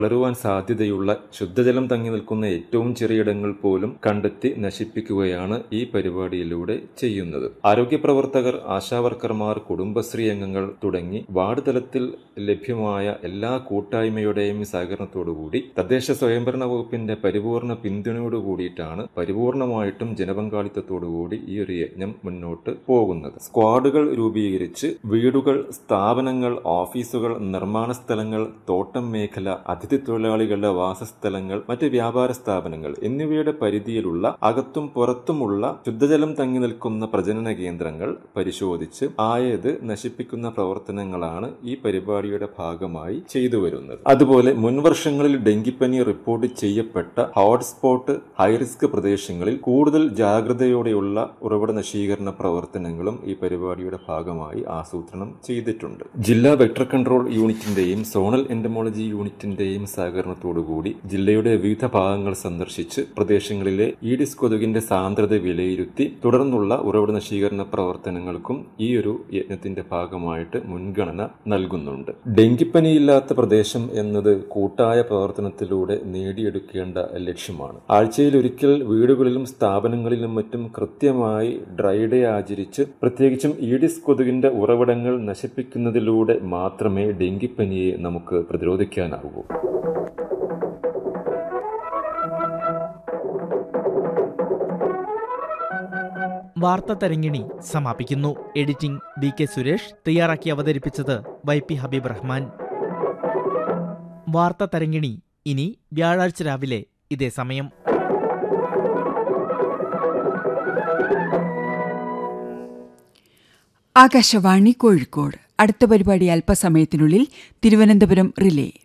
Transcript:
വളരുവാൻ സാധ്യതയുള്ള ശുദ്ധജലം തങ്ങി നിൽക്കുന്ന ഏറ്റവും ചെറിയിടങ്ങൾ പോലും കണ്ടെത്തി നശിപ്പിക്കുകയാണ് ഈ പരിപാടിയിലൂടെ ചെയ്യുന്നത് ആരോഗ്യ പ്രവർത്തകർ ആശാവർക്കർമാർ കുടുംബശ്രീ അംഗങ്ങൾ തുടങ്ങി വാർഡ് തലത്തിൽ ലഭ്യമായ എല്ലാ കൂട്ടായ്മയുടെയും സഹകരണത്തോടുകൂടി തദ്ദേശ സ്വയംഭരണ വകുപ്പിന്റെ പരിപൂർണ പിന്തുണയോട് കൂടിയിട്ടാണ് പരിപൂർണമായിട്ടും ജനപങ്കാളിത്തത്തോടുകൂടി ഈ ഒരു യജ്ഞം മുന്നോട്ട് പോകുന്നത് സ്ക്വാഡുകൾ രൂപീകരിച്ച് വീടുകൾ സ്ഥാപനങ്ങൾ ഓഫീസുകൾ നിർമ്മാണ സ്ഥലങ്ങൾ തോട്ടം മേഖല അതിഥി തൊഴിലാളികളുടെ വാസസ്ഥലങ്ങൾ മറ്റ് വ്യാപാര സ്ഥാപനങ്ങൾ എന്നിവയുടെ പരിധിയിലുള്ള അകത്തും പുറത്തുമുള്ള ശുദ്ധജലം തങ്ങി നിൽക്കുന്ന പ്രജനന കേന്ദ്രങ്ങൾ പരിശോധിച്ച് ആയത് നശിപ്പിക്കുന്ന പ്രവർത്തനങ്ങളാണ് ഈ പരിപാടിയുടെ ഭാഗമായി ചെയ്തു വരുന്നത് അതുപോലെ മുൻവർഷങ്ങളിൽ ഡെങ്കിപ്പനി റിപ്പോർട്ട് ചെയ്യപ്പെട്ട ഹോട്ട്സ്പോട്ട് ഹൈറിസ്ക് പ്രദേശങ്ങളിൽ കൂടുതൽ ജാഗ്രതയോടെയുള്ള ഉറവിട നശീകരണ പ്രവർത്തനങ്ങളും ഈ പരിപാടിയുടെ ഭാഗമായി ആസൂത്രണം ചെയ്തിട്ടുണ്ട് ജില്ലാ വെക്ടർ കൺട്രോൾ യൂണിറ്റിന്റെയും സോണൽ എൻഡമോളജി യൂണിറ്റിന്റെയും സഹകരണത്തോടുകൂടി ജില്ലയുടെ വിവിധ ഭാഗങ്ങൾ സന്ദർശിച്ച് പ്രദേശങ്ങളിലെ ഈഡിസ് കൊതുകിന്റെ സാന്ദ്രത വിലയിരുത്തി തുടർന്നുള്ള ഉറവിട നശീകരണ പ്രവർത്തനങ്ങൾക്കും ഈ ഒരു യജ്ഞത്തിന്റെ ഭാഗമായിട്ട് മുൻഗണന നൽകുന്നുണ്ട് ഡെങ്കിപ്പനിയില്ലാത്ത പ്രദേശം എന്നത് കൂട്ടായ പ്രവർത്തനത്തിലൂടെ നേടിയെടുക്കേണ്ട ലക്ഷ്യമാണ് ആഴ്ചയിൽ ഒരിക്കൽ വീടുകളിലും സ്ഥാപനങ്ങളിലും മറ്റും കൃത്യമായി ഡ്രൈ ഡേ ആചരിച്ച് പ്രത്യേകിച്ചും ഈഡിസ് കൊതുകിന്റെ ഉറവിടങ്ങൾ നശിപ്പിക്കുന്നതിലൂടെ മാത്രമേ ഡെങ്കിപ്പനിയെ നമുക്ക് പ്രതിരോധിക്കാനാവൂ വാർത്ത തരങ്ങിണി സമാപിക്കുന്നു എഡിറ്റിംഗ് ബി കെ സുരേഷ് തയ്യാറാക്കി അവതരിപ്പിച്ചത് വൈ പി ഹബീബ് റഹ്മാൻ വാർത്ത തരങ്ങിണി ഇനി വ്യാഴാഴ്ച രാവിലെ ഇതേ സമയം ആകാശവാണി കോഴിക്കോട് അടുത്ത പരിപാടി അല്പസമയത്തിനുള്ളിൽ തിരുവനന്തപുരം റിലേ